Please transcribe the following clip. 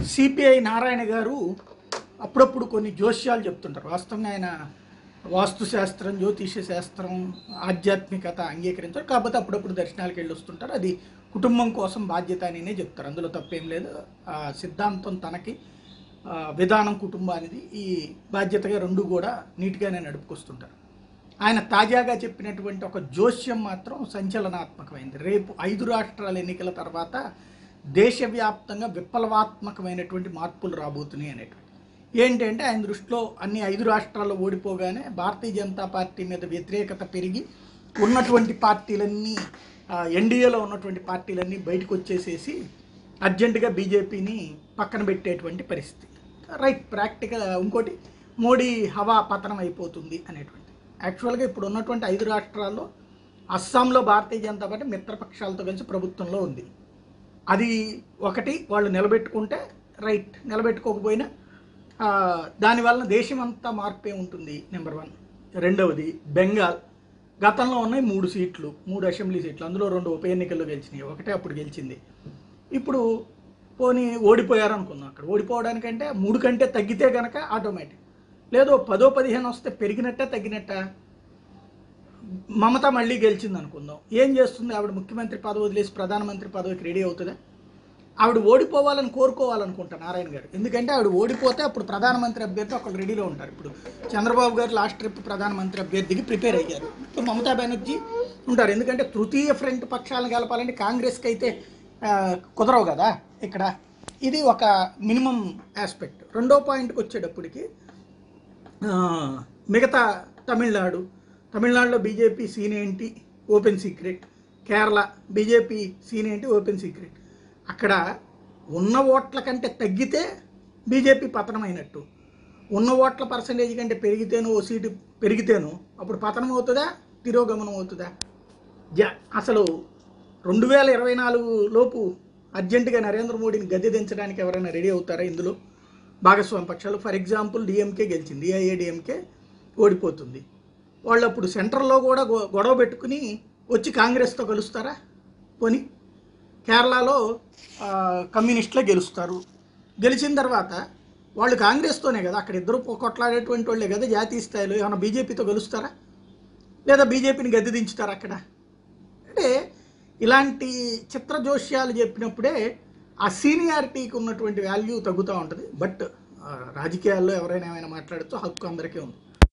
CPI Narayana గారు అప్పుడప్పుడు కొన్ని జోస్యాలు చెప్తుంటారు వాస్తవంగా ఆయన వాస్తు శాస్త్రం జ్యోతిష శాస్త్రం ఆధ్యాత్మికత అంగీకరించారు కాకపోతే అప్పుడప్పుడు దర్శనాలకు వెళ్ళి వస్తుంటారు అది కుటుంబం కోసం బాధ్యత అనినే చెప్తారు అందులో తప్పేం లేదు ఆ సిద్ధాంతం తనకి ఆ, విధానం కుటుంబానిది ఈ బాధ్యతగా రెండు కూడా నీట్గానే నడుపుకొస్తుంటారు ఆయన తాజాగా చెప్పినటువంటి ఒక జోస్యం మాత్రం సంచలనాత్మకమైంది రేపు ఐదు రాష్ట్రాల ఎన్నికల తర్వాత దేశవ్యాప్తంగా విప్లవాత్మకమైనటువంటి మార్పులు రాబోతున్నాయి అనేటువంటి ఏంటంటే ఆయన దృష్టిలో అన్ని ఐదు రాష్ట్రాల్లో ఓడిపోగానే భారతీయ జనతా పార్టీ మీద వ్యతిరేకత పెరిగి ఉన్నటువంటి పార్టీలన్నీ ఎన్డీఏలో ఉన్నటువంటి పార్టీలన్నీ బయటకు వచ్చేసేసి అర్జెంటుగా బీజేపీని పక్కన పెట్టేటువంటి పరిస్థితి రైట్ ప్రాక్టికల్ ఇంకోటి మోడీ హవా పతనం అయిపోతుంది అనేటువంటి యాక్చువల్గా ఇప్పుడు ఉన్నటువంటి ఐదు రాష్ట్రాల్లో అస్సాంలో భారతీయ జనతా పార్టీ మిత్రపక్షాలతో కలిసి ప్రభుత్వంలో ఉంది అది ఒకటి వాళ్ళు నిలబెట్టుకుంటే రైట్ నిలబెట్టుకోకపోయినా ఆ, దానివల్ల దేశం అంతా మార్పే ఉంటుంది నెంబర్ వన్ రెండవది బెంగాల్ గతంలో ఉన్నాయి మూడు సీట్లు మూడు అసెంబ్లీ సీట్లు అందులో రెండు ఉప ఎన్నికల్లో గెలిచినాయి ఒకటే అప్పుడు గెలిచింది ఇప్పుడు పోనీ ఓడిపోయారు అనుకుందాం అక్కడ ఓడిపోవడానికంటే మూడు కంటే తగ్గితే కనుక ఆటోమేటిక్ లేదో పదో పదిహేను వస్తే పెరిగినట్ట తగ్గినట్ట మమత మళ్ళీ గెలిచింది అనుకుందాం ఏం చేస్తుంది ఆవిడ ముఖ్యమంత్రి పదవి వదిలేసి ప్రధానమంత్రి పదవికి రెడీ అవుతుందా ఆవిడ ఓడిపోవాలని కోరుకోవాలనుకుంటా నారాయణ గారు ఎందుకంటే ఆవిడ ఓడిపోతే అప్పుడు ప్రధానమంత్రి అభ్యర్థి ఒకళ్ళు రెడీలో ఉంటారు ఇప్పుడు చంద్రబాబు గారు లాస్ట్ ట్రిప్ ప్రధానమంత్రి అభ్యర్థికి ప్రిపేర్ అయ్యారు ఇప్పుడు మమతా బెనర్జీ ఉంటారు ఎందుకంటే తృతీయ ఫ్రంట్ పక్షాలను కలపాలంటే కాంగ్రెస్కి అయితే ఆ, కుదరవు కదా ఇక్కడ ఇది ఒక మినిమం ఆస్పెక్ట్ రెండో పాయింట్కి వచ్చేటప్పటికి ఆ, మిగతా తమిళనాడు తమిళనాడులో బీజేపీ సీన్ ఏంటి open secret Kerala BJP scene ఏంటి ఓపెన్ సీక్రెట్ అక్కడ ఉన్న ఓట్ల కంటే తగ్గితే బీజేపీ పతనం అయినట్టు ఉన్న ఓట్ల పర్సంటేజ్ కంటే పెరిగితేనో ఓ సీటు పెరిగితేనో అప్పుడు పతనం అవుతుందా తిరోగమనం అవుతుందా జ అసలు రెండు వేల ఇరవై నాలుగు లోపు అర్జెంటుగా నరేంద్ర మోడీని గద్దె దించడానికి ఎవరైనా రెడీ అవుతారా ఇందులో భాగస్వామి పక్షాలు ఫర్ ఎగ్జాంపుల్ డిఎంకే గెలిచింది డిఐఏడిఎంకే ఓడిపోతుంది వాళ్ళు అప్పుడు సెంట్రల్లో కూడా గొ- గొడవ పెట్టుకుని వచ్చి కాంగ్రెస్తో కలుస్తారా పోని కేరళలో ఆ, కమ్యూనిస్టులే గెలుస్తారు గెలిచిన తర్వాత వాళ్ళు కాంగ్రెస్తోనే కదా అక్కడ ఇద్దరు కొట్లాడేటువంటి వాళ్ళే కదా జాతీయ స్థాయిలో ఏమైనా బీజేపీతో కలుస్తారా లేదా బీజేపీని గద్దె దించుతారా అక్కడ అంటే ఇలాంటి చిత్ర జోష్యాలు చెప్పినప్పుడే ఆ సీనియారిటీకి ఉన్నటువంటి వాల్యూ తగ్గుతూ ఉంటుంది బట్ ఆ, రాజకీయాల్లో ఎవరైనా ఏమైనా మాట్లాడచ్చు హక్కు అందరికీ ఉంది